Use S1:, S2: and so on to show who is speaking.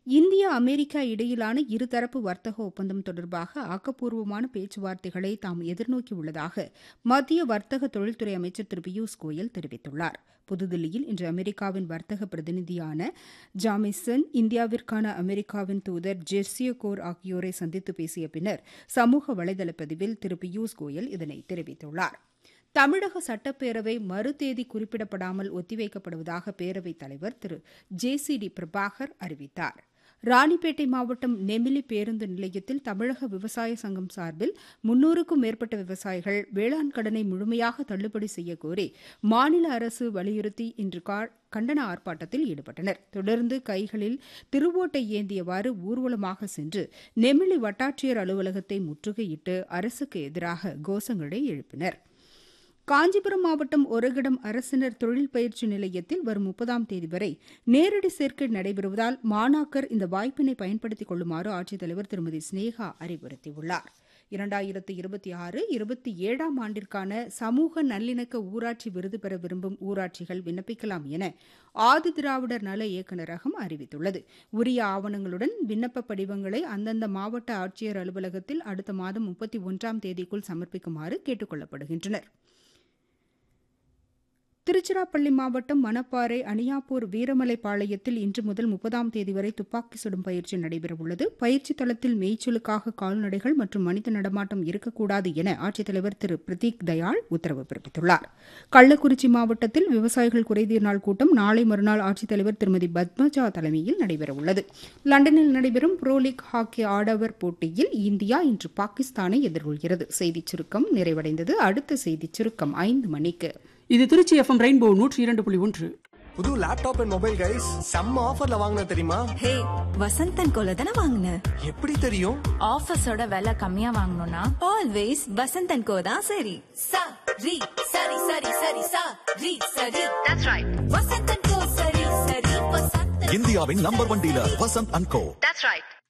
S1: India America இடையிலான இருதரப்பு வர்த்தக ஒப்பந்தம் தொடர்பாக ஆக்கப்பூர்வமான பேச்சுவார்த்தைகளை தாம் எதிர்நோக்கியுள்ளதாக மத்திய வர்த்தக தொழில்துறை அமைச்சர் திரு பியூஷ் கோயல் தெரிவித்துள்ளார் புதுதில்லியில் இன்று அமெரிக்காவின் வர்த்தக பிரதிநிதியான ஜாமிசன் இந்தியாவிற்கான அமெரிக்காவின் தூதர் ஜெர்சியகோர் ஆகியோரை சந்தித்து பேசிய பின்னர் சமூக வலைதள பதிவில் திரு பியூஷ் கோயல் இதனை தெரிவித்துள்ளார் தமிழக சட்டப்பேரவை மறுதேதி குறிப்பிடப்படாமல் ஒத்திவைக்கப்படுவதாக பேரவைத் தலைவர் Thiru J C D Prabhakar அறிவித்தார் ராணிப்பேட்டை மாவட்டம் நெமிலி பேருந்து நிலையத்தில் தமிழக விவசாய சங்கம் சார்பில் முன்னூறுக்கும் மேற்பட்ட விவசாயிகள் வேளாண் கடனை முழுமையாக தள்ளுபடி செய்யக்கோரி மாநில அரசு வலியுறுத்தி இன்று கண்டன ஆர்ப்பாட்டத்தில் ஈடுபட்டனர் தொடர்ந்து கைகளில் திருவோட்டை ஏந்தியவாறு ஊர்வலமாக சென்று நெமிலி வட்டாட்சியர் அலுவலகத்தை முற்றுகையிட்டு அரசுக்கு எதிராக கோஷங்களை எழுப்பினர் காஞ்சிபுரம் மாவட்டம் ஒரகிடம் அரசினர் தொழில் பயிற்சி நிலையத்தில் வரும் முப்பதாம் தேதி வரை நேரடி சேர்க்கை நடைபெறுவதால் மாணாக்கர் இந்த வாய்ப்பினை பயன்படுத்திக் கொள்ளுமாறு ஆட்சித்தலைவர் திருமதி ஸ்னேகா அறிவுறுத்தியுள்ளார் இரண்டாயிரத்து இருபத்தி ஆறு இருபத்தி ஏழாம் ஆண்டிற்கான சமூக நல்லிணக்க ஊராட்சி விருது பெற விரும்பும் ஊராட்சிகள் விண்ணப்பிக்கலாம் என ஆதி திராவிடர் நல இயக்குநரகம் அறிவித்துள்ளது உரிய ஆவணங்களுடன் விண்ணப்ப படிவங்களை அந்தந்த மாவட்ட ஆட்சியர் அலுவலகத்தில் அடுத்த மாதம் முப்பத்தி ஒன்றாம் தேதிக்குள் சமர்ப்பிக்குமாறு கேட்டுக் கொள்ளப்படுகின்றனா் திருச்சிராப்பள்ளி மாவட்டம் மணப்பாறை அணியாப்பூர் வீரமலை பாளையத்தில் இன்று முதல் முப்பதாம் தேதி வரை துப்பாக்கி சுடும் பயிற்சி நடைபெறவுள்ளது பயிற்சி தளத்தில் மேய்ச்சலுக்காக கால்நடைகள் மற்றும் மனித நடமாட்டம் இருக்கக்கூடாது என ஆட்சித்தலைவர் திரு பிரதீக் தயாள் உத்தரவு பிறப்பித்துள்ளார் கள்ளக்குறிச்சி மாவட்டத்தில் விவசாயிகள் குறைதீர் நாள் கூட்டம் நாளை மறுநாள் ஆட்சித்தலைவர் திருமதி பத்மஜா தலைமையில் நடைபெறவுள்ளது லண்டனில் நடைபெறும் புரோ லீக் ஹாக்கி ஆடவர் போட்டியில் இந்தியா இன்று பாகிஸ்தானை எதிர்கொள்கிறது செய்திச் சுருக்கம் நிறைவடைந்தது அடுத்த செய்திச் சுருக்கம் ஐந்து மணிக்கு
S2: இது திருச்சி எஃப்எம் ரெயின்போ நூற்றி இரண்டு புள்ளி ஒன்று
S3: புது லேப்டாப் அண்ட் மொபைல் கைஸ் செம்ம ஆஃபர்ல வாங்கின தெரியுமா
S4: ஹே வசந்தன் கோல தானே வாங்கின
S3: எப்படி தெரியும்
S5: ஆஃபீஸோட விலை கம்மியா வாங்கணும்னா
S4: ஆல்வேஸ் வசந்தன் கோ தான் சரி
S5: சா ரி சரி சரி சரி சா ரி சரி தட்ஸ் ரைட் வசந்தன் கோ சரி சரி வசந்தன்
S6: இந்தியாவின் number one dealer Vasanth and co
S5: that's right